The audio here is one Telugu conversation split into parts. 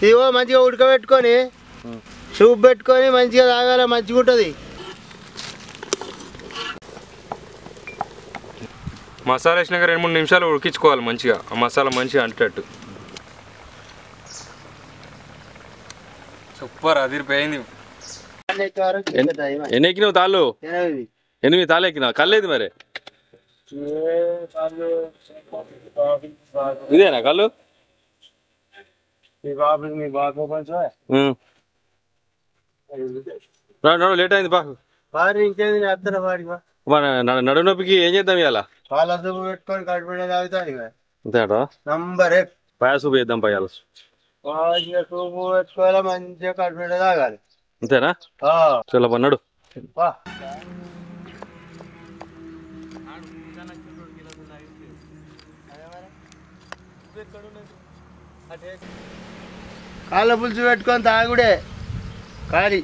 ఇవో మంచిగా ఉడకబెట్టుకొని సూప్ పెట్టుకొని మంచిగా తాగాలి మంచిగా ఉంటుంది మసాలా వేసినాక రెండు మూడు నిమిషాలు ఉడికించుకోవాలి మంచిగా ఆ మసాలా మంచిగా అంటేటట్టు సూపర్ అదిరిపోయింది ఎన్ని ఎక్కినావు తాళ్ళు ఎనిమిది తాళ్ళు ఎక్కినావు కల్లేదు మరి ఇదేనా కళ్ళు మీ బాబు మీ బాబు కొంచెం ఉం. నడు నడు లేట్ అయింది పాకు వారి ఇంకేంది నేను అత్తన వాడికి వా. మన నడు- నడుము నొప్పికి ఏం చేద్దాం ఇవాళ పాల సూపు పెట్టుకొని కడుపునే తాగుతాను ఇక అంతేట నంబర్ ఎక్ పాయ సూపు చేద్దాం పై ఇవాళ మంచిగా సూపు పెట్టుకోవాలి మంచిగా కడుపునే తాగాలి అంతేనా ఆ, చలో పన్నాడు వా. కాళ్ళ పులుసు పెట్టుకొని తాగుడే కాలి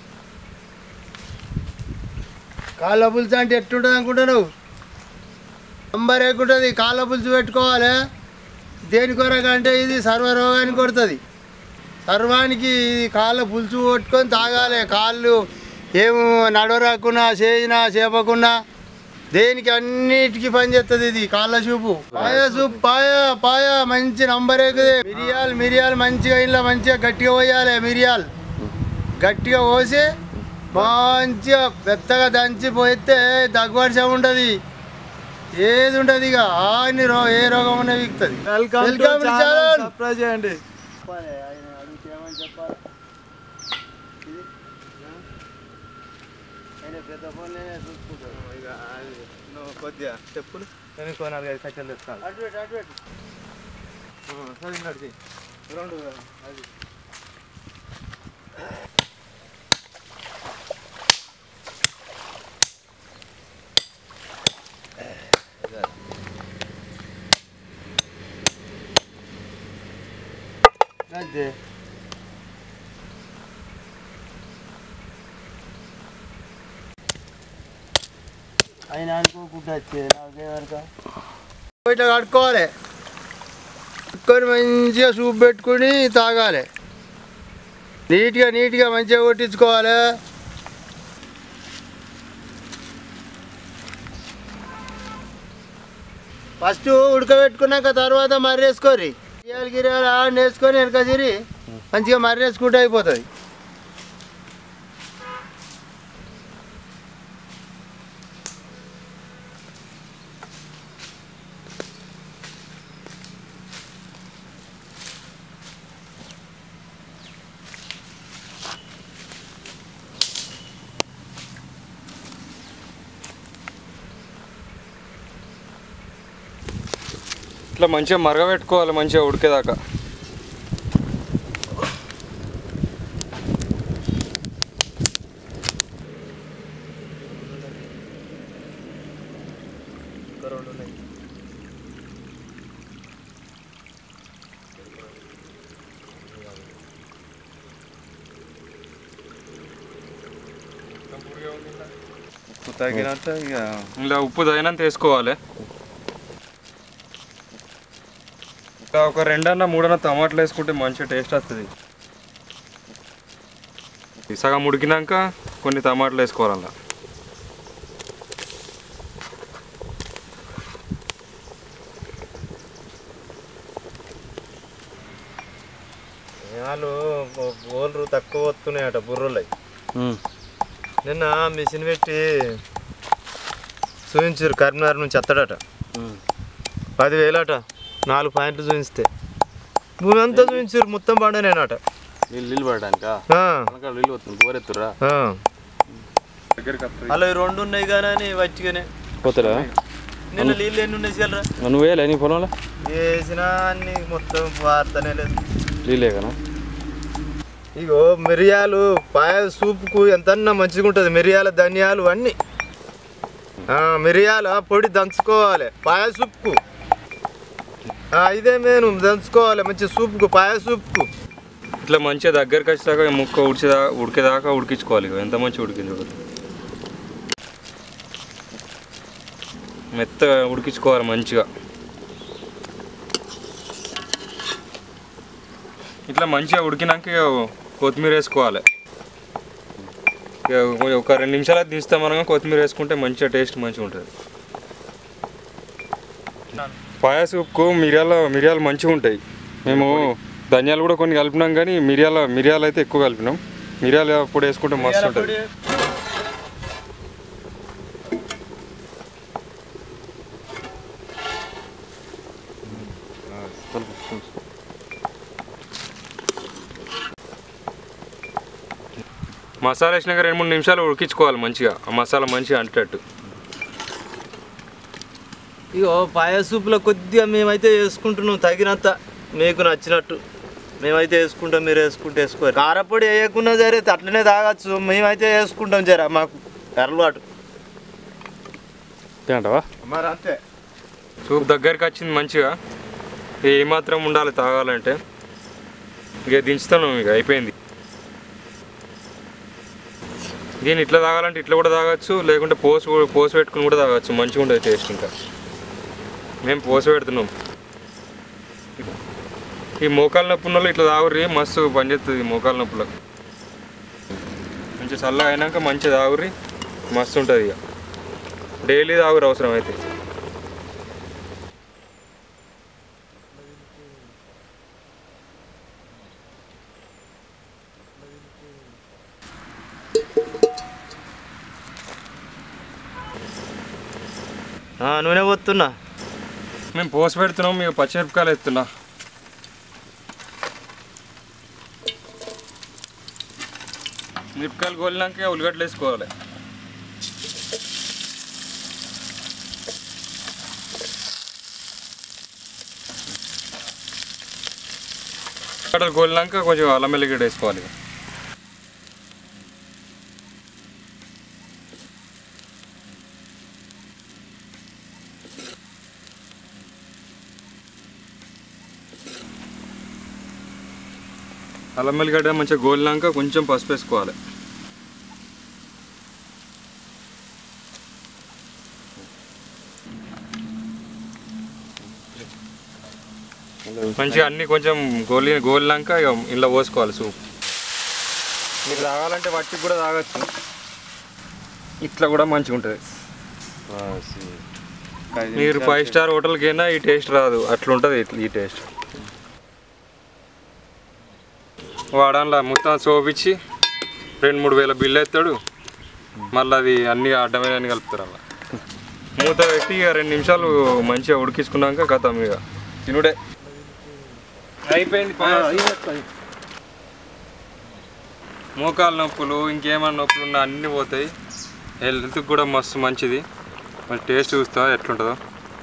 కాళ్ళ పులుసు అంటే ఎట్టుంటుంది అనుకుంటున్నావు నంబర్ ఎక్కుంటుంది కాళ్ళ పులుసు పెట్టుకోవాలి దేని కొరకు అంటే ఇది సర్వరోగానికి కొడుతుంది సర్వానికి ఇది కాళ్ళ పులుసు కొట్టుకొని తాగాలి కాళ్ళు ఏమో నడవరాకున్నా చేయినా చేపకున్నా దేనికి అన్నిటికీ పనిచేస్తుంది ఇది కాళ్ళ చూపు పాయ సూప్ పాయ పాయ మంచి నంబర్ ఎక్కుదే మిరియాలు మిరియాలు మంచిగా ఇలా మంచిగా గట్టిగా పోయాలి మిరియాలు గట్టిగా పోసి మంచిగా పెద్దగా దంచి పోయితే దగ్గవర్షం ఉంటుంది ఏది ఉండదు ఇక అన్ని రో ఏ రోగం ఉన్నా వీక్తుంది వెల్కమ్ సర్ప్రైజ్ చేయండి పెద్ద ఫోన్ కొద్దిగా చెప్పులు నేను ఇంకో నాలుగైదు కట్టెలు తెస్తాను అటు పెట్టు అటు పెట్టు సరే నడిచి రెండు అది అంతే ఆయన అనుకోకుండా వచ్చే నాకేమనుక ఇట్లా కడుక్కోవాలి కడుక్కొని మంచిగా సూప్ పెట్టుకుని తాగాలి నీట్గా నీట్గా మంచిగా కొట్టించుకోవాలి ఫస్ట్ ఉడకబెట్టుకున్నాక తర్వాత మర్రేసుకోరి గిరియాలు గిరియాలు ఆడ వేసుకొని వెనక చిరి మంచిగా మర్రేసుకుంటే అయిపోతుంది ఇట్లా మంచిగా మరగబెట్టుకోవాలి మంచిగా ఉడికేదాకా ఉప్పు తగినట్టు ఇక ఇలా ఉప్పు తగినంత వేసుకోవాలి ఇంకా ఒక రెండన్న మూడన్న టమాటాలు వేసుకుంటే మంచిగా టేస్ట్ వస్తుంది ఈ సగం ఉడికినాక కొన్ని టమాటాలు వేసుకోవాలి అలా వాళ్ళు బోర్లు తక్కువ వస్తున్నాయట బుర్రలు నిన్న మిషన్ పెట్టి చూపించారు కరీంనగర్ నుంచి ఎత్తడట పదివేలట నాలుగు పాయింట్లు చూపిస్తే భూమి అంతా చూపించారు మొత్తం పండనేనట నీళ్ళు నీళ్ళు పడడానికా ఆ, వెనకాల నీళ్ళు వస్తుంది బోరెత్తురా ఆ. దగ్గరికి వస్తుంది అలా ఈ రెండు ఉన్నాయి కానీ వచ్చిగానే పోతారా నిన్న నీళ్ళు ఎన్ని ఉన్నాయి చల్లరా నువ్వు వేయలే నీ పొలంలో వేసినా అన్ని మొత్తం వార్తనే లేదు నీళ్ళే కదా ఇగో మిరియాలు పాయ సూపుకు ఎంతన్నా మంచిగా ఉంటుంది మిరియాల ధనియాలు అన్నీ ఆ, మిరియాల పొడి దంచుకోవాలి పాయ సూప్కు ఆ, ఇదే నేను దంచుకోవాలి మంచి సూప్కు పాయ సూప్కు ఇట్లా మంచిగా దగ్గరికి వచ్చేదాకా ఈ ముక్క ఉడిచేదా ఉడికేదాకా ఉడికించుకోవాలి ఇక ఎంత మంచిగా ఉడికింది చూడు మెత్తగా ఉడికించుకోవాలి మంచిగా ఇట్లా మంచిగా ఉడికినాక ఇక కొత్తిమీర వేసుకోవాలి ఇక ఒక రెండు నిమిషాలు దించుతాం మనం కొత్తిమీర వేసుకుంటే మంచిగా టేస్ట్ మంచిగా ఉంటుంది పాయసూప్కు మిరియాల మిరియాలు మంచిగా ఉంటాయి మేము ధనియాలు కూడా కొన్ని కలిపినాం కానీ మిరియాల మిరియాలు అయితే ఎక్కువ కలిపినాం మిరియాలు పొడి వేసుకుంటే మస్తు ఉంటుంది మసాలా వేసినాక రెండు మూడు నిమిషాలు ఉడికించుకోవాలి మంచిగా ఆ మసాలా మంచిగా అంటేటట్టు ఇగో పాయ సూపులో కొద్దిగా మేమైతే వేసుకుంటున్నాం తగినంత మీకు నచ్చినట్టు మేమైతే వేసుకుంటాం మీరు వేసుకుంటే వేసుకోరు కారపొడి వేయకున్నా సరే అట్లనే తాగొచ్చు మేమైతే వేసుకుంటాం జర మాకు అలవాటు అంటావా మరి అంతే సూప్ దగ్గరికి వచ్చింది మంచిగా ఇక ఏమాత్రం ఉండాలి తాగాలంటే ఇక దించుతాను ఇక అయిపోయింది దీన్ని ఇట్లా తాగాలంటే ఇట్లా కూడా తాగొచ్చు లేకుంటే పోసి కూడా- పోసి పెట్టుకుని కూడా తాగొచ్చు మంచిగా ఉంటుంది టేస్ట్ ఇంకా మేము పోసి పెడుతున్నాం ఈ మోకాల నొప్పి ఉన్న వాళ్ళు ఇట్లా తాగుర్రి మస్తు పనిచేస్తుంది మోకాల నొప్పులకు మంచి చల్లగా అయినాక మంచిగా తాగుర్రి మస్తు ఉంటుంది ఇక డైలీ తాగురు అవసరం అయితే ఆ, నూనె పోతున్నా మేము పోసి పెడుతున్నాం మీకు పచ్చిమిరపకాయలు ఎత్తున్నా మిరపకాయలు గోలినాక ఉల్లిగడ్డలు వేసుకోవాలి ఉల్లిగడ్డలు గోలినాక కొంచెం అల్లం వెల్లిగడ్డ వేసుకోవాలి అల్లం వెల్లిగడ్డ మంచిగా గోలినాక కొంచెం పసుపు వేసుకోవాలి మంచిగా అన్ని కొంచెం గోలి గోలినాక ఇక ఇలా పోసుకోవాలి సూప్ మీరు తాగాలంటే వట్టికి కూడా తాగొచ్చు ఇట్లా కూడా మంచిగా ఉంటుంది మీరు ఫైవ్ స్టార్ హోటల్కి అయినా ఈ టేస్ట్ రాదు అట్లా ఉంటుంది ఈ టేస్ట్ వాడన్లా మొత్తం సోపిచ్చి రెండు మూడు వేల బిల్లు ఎత్తాడు మళ్ళీ అది అన్ని అడ్డమైన అన్ని కలుపుతారు అలా మూత పెట్టి ఇక రెండు నిమిషాలు మంచిగా ఉడికించుకున్నాక కథం ఇక తినుడే అయిపోయింది పాయసం. మోకాలు నొప్పులు ఇంకేమైనా నొప్పులు ఉన్నా అన్నీ పోతాయి హెల్త్కి కూడా మస్తు మంచిది మరి టేస్ట్ చూస్తా ఎట్లుంటుందో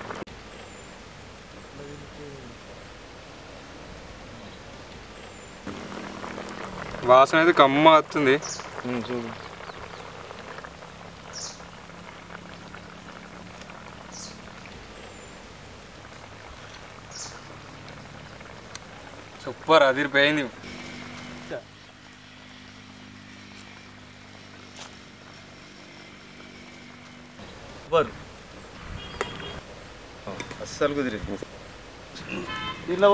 వాసన అయితే కమ్మ వస్తుంది సూపర్ అదిరిపోయింది సూపర్ అస్సలు కుదిరి దీనిలో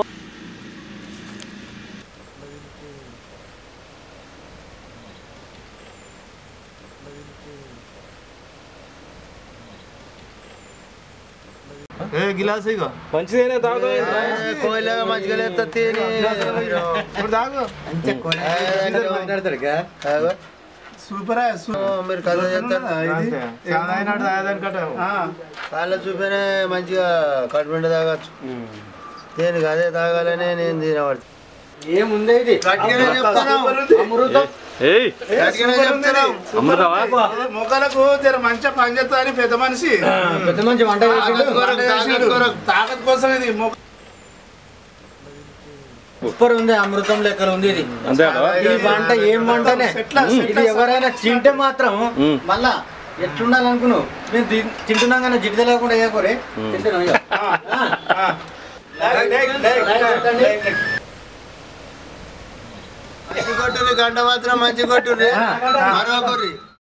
ఏ గిలాస్ ఇగో మంచిదేనే తాగుతా కోయిలాగా మంచిగా లేస్తా తిని సూపర్ మీరు కథ చెప్తారు కాళ్ళ చూపేనే మంచిగా కడుపుండి తాగచ్చు దేనికి అదే తాగాలని నేను తినబడుతుంది ఏముంది ఇది గట్టిగానే చెప్తున్నాం అమృతం ఏయ్ గట్టిగానే చెప్తున్నాం అమృతమా మొక్కలకు జర మంచిగా పనిచేస్తా అని పెద్ద మనిషి పెద్ద మంచి వంట తాకత్ కోసం ఇది మొక్క సూపర్ ఉంది అమృతం లెక్కలు ఉంది ఇది అంతే అంటావా? ఈ వంట ఏం వంటనే సెట్లా, ఇది ఎవరైనా తింటే మాత్రం మ్మ్. మళ్ళా ఎట్లుండాలనుకున్నావు మేము తి- తింటున్నాం కానీ జిడ్డ లేకుండా వేయకూరే తింటున్నాం ఇక. ఆ. మంచి కొట్టుని గంట మాత్రం మంచి కొట్టుని మరొకరి